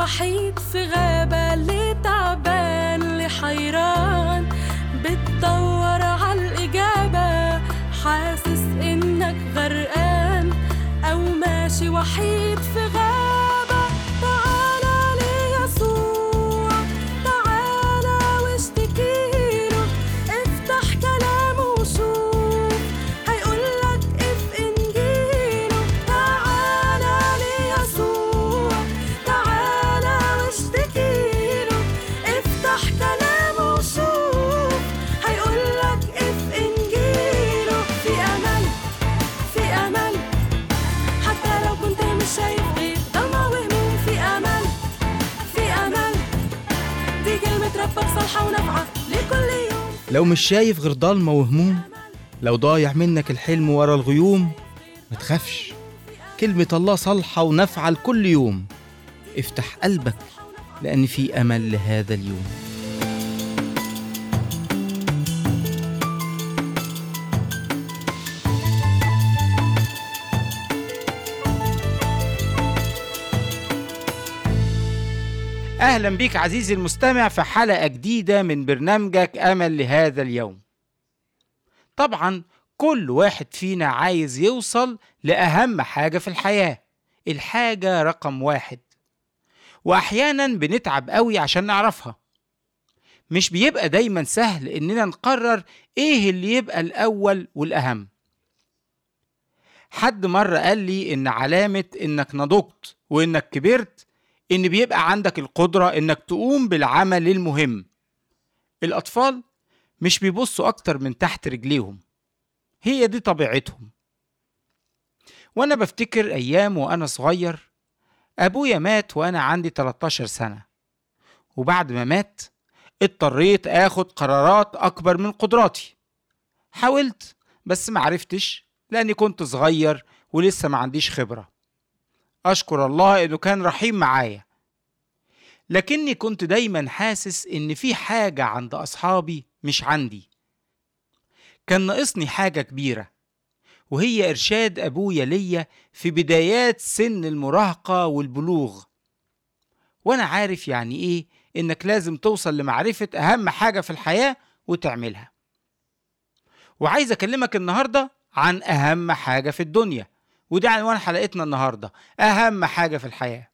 وحيد في غابة اللي تعبان اللي حيران بتدور عالإجابة حاسس إنك غرقان أو ماشي وحيد في غابة تعالى ليسوع تعالى واشتكيله افتح كلامه وشوف هيقولك اف انجيله تعالى ليسوع تعالى واشتكيله افتح كلامه وشوف هيقولك اف انجيله في امل في امل حتى لو كنت مش شايف غير ضلمة وهموم في امل في امل دي كلمة ربك صالحة ونافعة لكل يوم لو مش شايف غير ضلمة وهموم لو ضايع منك الحلم ورا الغيوم ما تخافش كلمة الله صالحة ونافعة لكل يوم افتح قلبك لأن في أمل لهذا اليوم أهلا بيك عزيزي المستمع في حلقة جديدة من برنامجك أمل لهذا اليوم طبعا كل واحد فينا عايز يوصل لأهم حاجة في الحياة الحاجة رقم واحد وأحيانا بنتعب قوي عشان نعرفها مش بيبقى دايما سهل إننا نقرر إيه اللي يبقى الأول والأهم حد مرة قال لي إن علامة إنك نضجت وإنك كبرت إن بيبقى عندك القدرة إنك تقوم بالعمل المهم الأطفال مش بيبصوا أكتر من تحت رجليهم هي دي طبيعتهم وأنا بفتكر أيام وأنا صغير أبويا مات وأنا عندي 13 سنة وبعد ما مات اضطريت آخد قرارات أكبر من قدراتي حاولت بس معرفتش لأني كنت صغير ولسه ما عنديش خبرة أشكر الله إنه كان رحيم معايا لكني كنت دايما حاسس إن في حاجة عند أصحابي مش عندي كان ناقصني حاجة كبيرة وهي إرشاد أبويا ليا في بدايات سن المراهقة والبلوغ وأنا عارف يعني إيه إنك لازم توصل لمعرفة أهم حاجة في الحياة وتعملها وعايز أكلمك النهاردة عن أهم حاجة في الدنيا وده عنوان حلقتنا النهاردة أهم حاجة في الحياة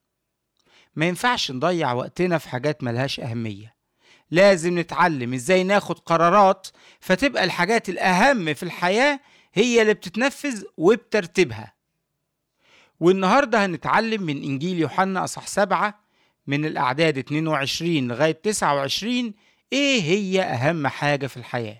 ما ينفعش نضيع وقتنا في حاجات ملهاش أهمية لازم نتعلم ازاي ناخد قرارات فتبقى الحاجات الأهم في الحياة هي اللي بتتنفذ وبترتيبها والنهاردة هنتعلم من إنجيل يوحنا أصح سبعة من الأعداد 22 لغاية 29 إيه هي أهم حاجة في الحياة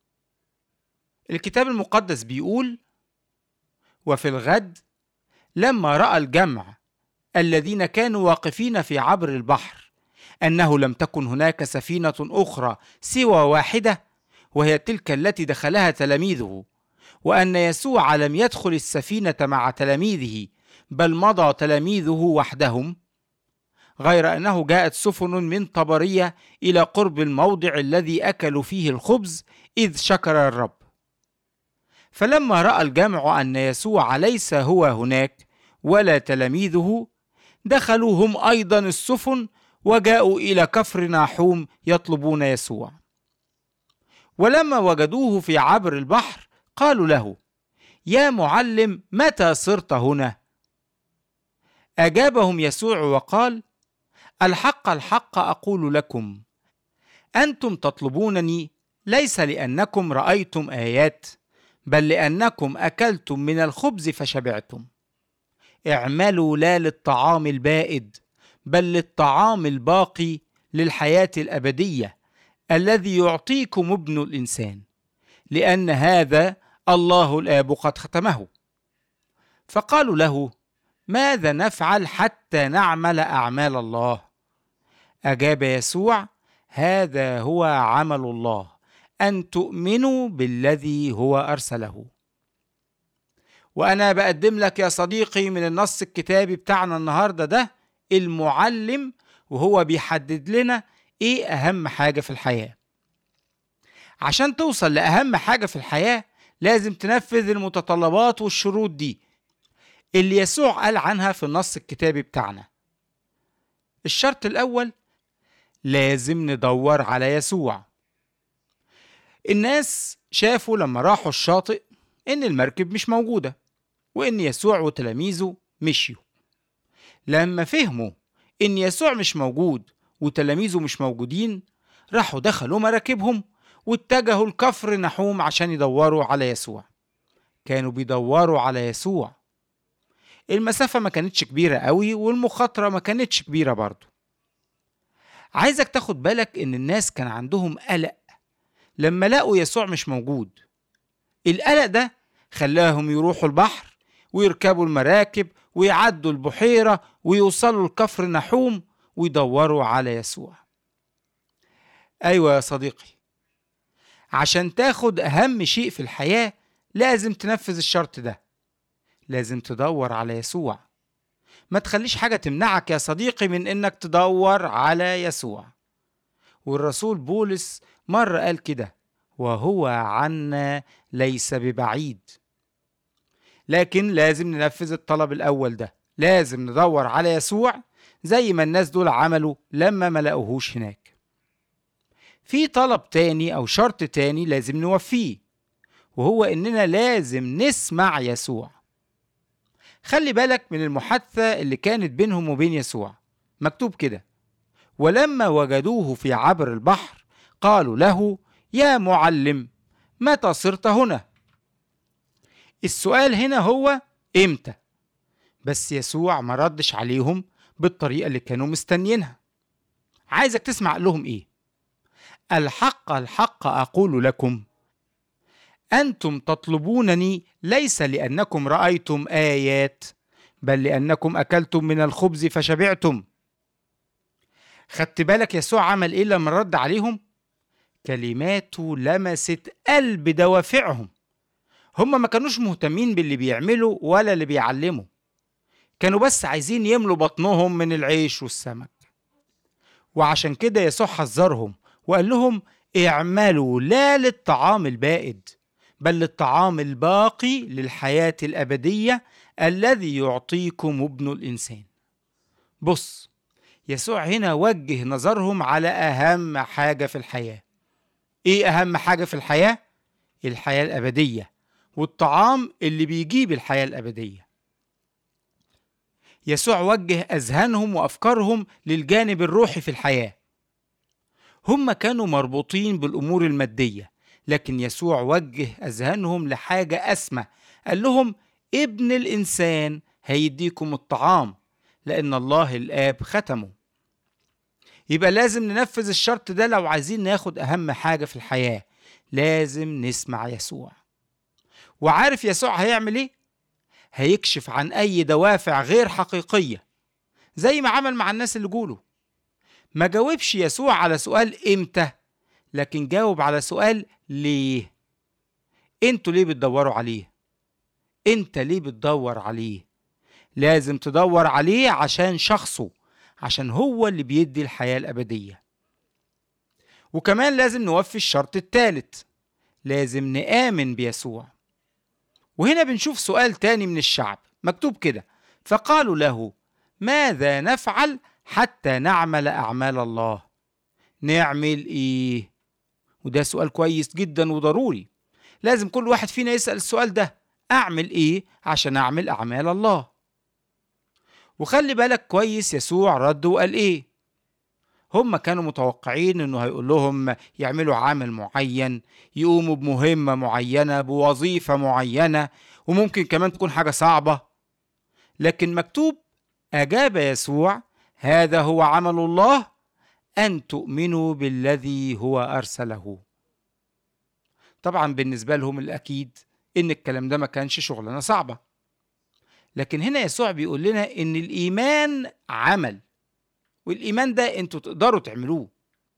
الكتاب المقدس بيقول وفي الغد لما راى الجمع الذين كانوا واقفين في عبر البحر انه لم تكن هناك سفينه اخرى سوى واحده وهي تلك التي دخلها تلاميذه وان يسوع لم يدخل السفينه مع تلاميذه بل مضى تلاميذه وحدهم غير انه جاءت سفن من طبريه الى قرب الموضع الذي اكلوا فيه الخبز اذ شكر الرب فلما راى الجمع ان يسوع ليس هو هناك ولا تلاميذه دخلوا هم ايضا السفن وجاءوا الى كفر ناحوم يطلبون يسوع ولما وجدوه في عبر البحر قالوا له يا معلم متى صرت هنا اجابهم يسوع وقال الحق الحق اقول لكم انتم تطلبونني ليس لانكم رايتم ايات بل لانكم اكلتم من الخبز فشبعتم اعملوا لا للطعام البائد بل للطعام الباقي للحياه الابديه الذي يعطيكم ابن الانسان لان هذا الله الاب قد ختمه فقالوا له ماذا نفعل حتى نعمل اعمال الله اجاب يسوع هذا هو عمل الله ان تؤمنوا بالذي هو ارسله وانا بقدم لك يا صديقي من النص الكتابي بتاعنا النهارده ده المعلم وهو بيحدد لنا ايه اهم حاجه في الحياه عشان توصل لاهم حاجه في الحياه لازم تنفذ المتطلبات والشروط دي اللي يسوع قال عنها في النص الكتابي بتاعنا الشرط الأول لازم ندور على يسوع الناس شافوا لما راحوا الشاطئ إن المركب مش موجودة وإن يسوع وتلاميذه مشيوا لما فهموا إن يسوع مش موجود وتلاميذه مش موجودين راحوا دخلوا مراكبهم واتجهوا لكفر نحوم عشان يدوروا على يسوع كانوا بيدوروا على يسوع المسافة ما كانتش كبيرة قوي والمخاطرة ما كانتش كبيرة برضه عايزك تاخد بالك ان الناس كان عندهم قلق لما لقوا يسوع مش موجود القلق ده خلاهم يروحوا البحر ويركبوا المراكب ويعدوا البحيرة ويوصلوا لكفر نحوم ويدوروا على يسوع أيوة يا صديقي عشان تاخد أهم شيء في الحياة لازم تنفذ الشرط ده لازم تدور على يسوع ما تخليش حاجة تمنعك يا صديقي من إنك تدور على يسوع والرسول بولس مرة قال كده وهو عنا ليس ببعيد لكن لازم ننفذ الطلب الأول ده لازم ندور على يسوع زي ما الناس دول عملوا لما ما لقوهوش هناك في طلب تاني أو شرط تاني لازم نوفيه وهو إننا لازم نسمع يسوع خلي بالك من المحادثة اللي كانت بينهم وبين يسوع مكتوب كده ولما وجدوه في عبر البحر قالوا له يا معلم متى صرت هنا السؤال هنا هو امتى بس يسوع ما ردش عليهم بالطريقة اللي كانوا مستنيينها عايزك تسمع لهم ايه الحق الحق أقول لكم أنتم تطلبونني ليس لأنكم رأيتم آيات بل لأنكم أكلتم من الخبز فشبعتم خدت بالك يسوع عمل إيه لما رد عليهم؟ كلماته لمست قلب دوافعهم هم ما كانوش مهتمين باللي بيعملوا ولا اللي بيعلموا كانوا بس عايزين يملوا بطنهم من العيش والسمك وعشان كده يسوع حذرهم وقال لهم اعملوا لا للطعام البائد بل للطعام الباقي للحياة الأبدية الذي يعطيكم ابن الإنسان بص يسوع هنا وجه نظرهم على أهم حاجة في الحياة إيه أهم حاجة في الحياة؟ الحياة الأبدية والطعام اللي بيجيب الحياة الأبدية يسوع وجه أذهانهم وأفكارهم للجانب الروحي في الحياة هم كانوا مربوطين بالأمور المادية لكن يسوع وجه أذهانهم لحاجة أسمى قال لهم ابن الإنسان هيديكم الطعام لأن الله الآب ختمه يبقى لازم ننفذ الشرط ده لو عايزين ناخد أهم حاجة في الحياة لازم نسمع يسوع وعارف يسوع هيعمل ايه؟ هيكشف عن أي دوافع غير حقيقية زي ما عمل مع الناس اللي جوله ما جاوبش يسوع على سؤال امتى لكن جاوب على سؤال ليه انتوا ليه بتدوروا عليه انت ليه بتدور عليه لازم تدور عليه عشان شخصه عشان هو اللي بيدي الحياة الأبدية وكمان لازم نوفي الشرط الثالث لازم نآمن بيسوع وهنا بنشوف سؤال تاني من الشعب مكتوب كده فقالوا له ماذا نفعل حتى نعمل أعمال الله نعمل إيه وده سؤال كويس جدا وضروري لازم كل واحد فينا يسأل السؤال ده أعمل إيه عشان أعمل أعمال الله وخلي بالك كويس يسوع رد وقال إيه هم كانوا متوقعين انه هيقول لهم يعملوا عمل معين يقوموا بمهمة معينة بوظيفة معينة وممكن كمان تكون حاجة صعبة لكن مكتوب أجاب يسوع هذا هو عمل الله أن تؤمنوا بالذي هو أرسله طبعا بالنسبة لهم الأكيد إن الكلام ده ما كانش شغلانة صعبة لكن هنا يسوع بيقول لنا إن الإيمان عمل والإيمان ده أنتوا تقدروا تعملوه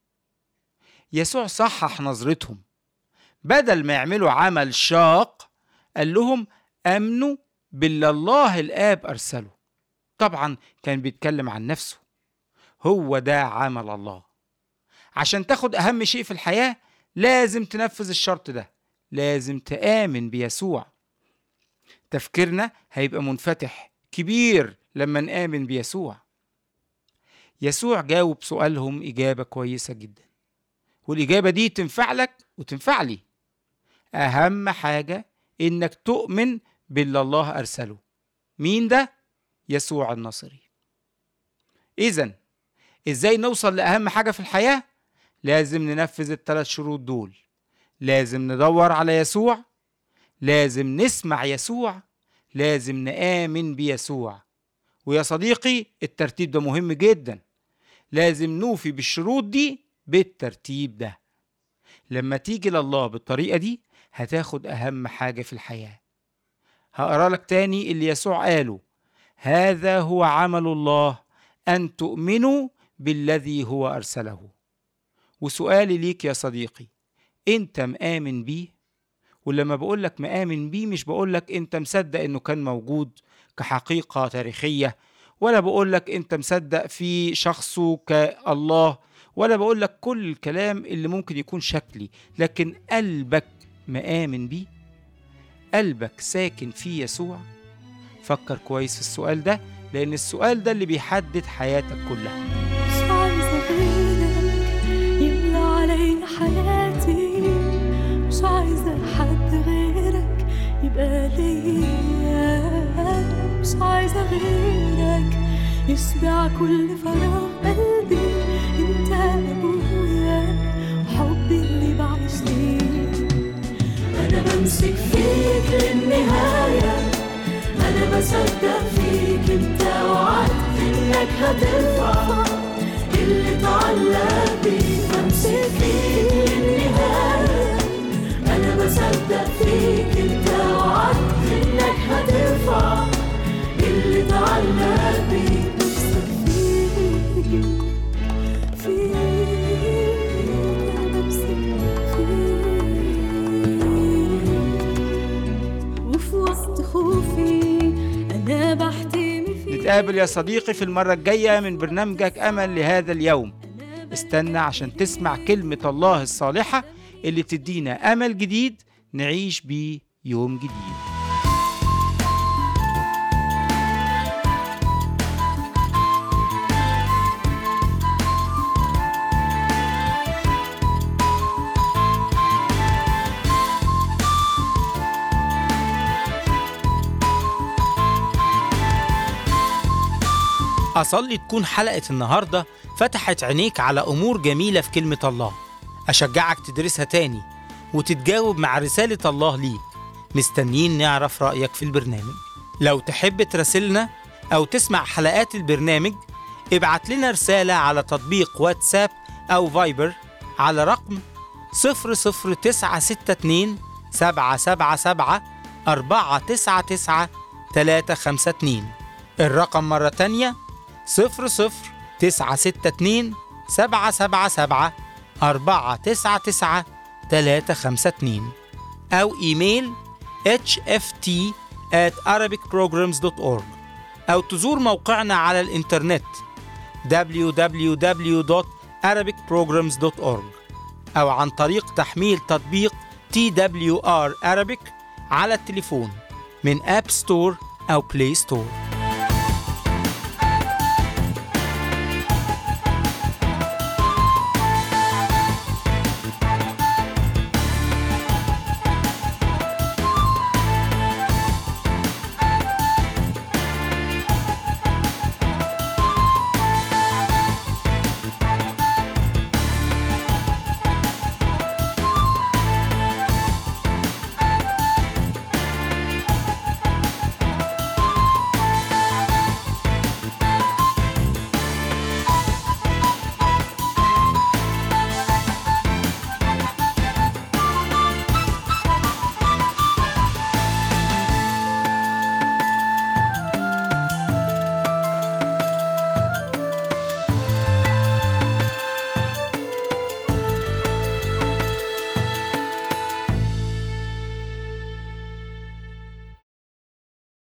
يسوع صحح نظرتهم بدل ما يعملوا عمل شاق قال لهم أمنوا باللي الله الآب أرسله طبعا كان بيتكلم عن نفسه هو ده عمل الله عشان تاخد أهم شيء في الحياة لازم تنفذ الشرط ده لازم تآمن بيسوع تفكيرنا هيبقى منفتح كبير لما نآمن بيسوع يسوع جاوب سؤالهم إجابة كويسة جدا والإجابة دي تنفع لك وتنفع لي أهم حاجة إنك تؤمن باللي الله أرسله مين ده؟ يسوع الناصري إذا إزاي نوصل لأهم حاجة في الحياة؟ لازم ننفذ الثلاث شروط دول لازم ندور على يسوع لازم نسمع يسوع لازم نآمن بيسوع ويا صديقي الترتيب ده مهم جدا لازم نوفي بالشروط دي بالترتيب ده لما تيجي لله بالطريقة دي هتاخد أهم حاجة في الحياة هقرا لك تاني اللي يسوع قاله هذا هو عمل الله أن تؤمنوا بالذي هو أرسله وسؤالي ليك يا صديقي أنت مآمن بيه ولما بقول لك مآمن بيه مش بقول لك أنت مصدق إنه كان موجود كحقيقة تاريخية ولا بقول لك أنت مصدق في شخصه كالله ولا بقول لك كل الكلام اللي ممكن يكون شكلي لكن قلبك مآمن بيه قلبك ساكن فيه يسوع فكر كويس في السؤال ده لأن السؤال ده اللي بيحدد حياتك كلها مش عايزة غيرك يملى علي حياتي مش عايزة حد غيرك يبقى ليا مش عايزة غيرك يشبع كل فراغ قلبي انت ابويا حبي اللي بعيش ليه انا بمسك فيك للنهايه أنا بصدق فيك أنت وعدت إنك هترفع اللي اتعلق بيك بمسك فيك للنهاية أنا بصدق فيك أنت وعدت إنك هترفع اللي اتعلق بيك بمسك فيك فيك أنا بمسك فيك وفي وسط خوفي أنا بحتمي فيك نتقابل يا صديقي في المرة الجاية من برنامجك أمل لهذا اليوم استنى عشان تسمع كلمة الله الصالحة اللي تدينا أمل جديد نعيش بيه يوم جديد أصلي تكون حلقة النهاردة فتحت عينيك على أمور جميلة في كلمة الله أشجعك تدرسها تاني وتتجاوب مع رسالة الله ليك مستنيين نعرف رأيك في البرنامج لو تحب تراسلنا أو تسمع حلقات البرنامج ابعت لنا رسالة على تطبيق واتساب أو فايبر على رقم 00962 777 499 352 الرقم مرة تانية صفر صفر تسعة ستة اتنين سبعة سبعة سبعة أربعة تسعة تسعة تلاتة خمسة اتنين أو إيميل hft at arabicprograms.org أو تزور موقعنا على الإنترنت www.arabicprograms.org أو عن طريق تحميل تطبيق TWR Arabic على التليفون من أب ستور أو بلاي ستور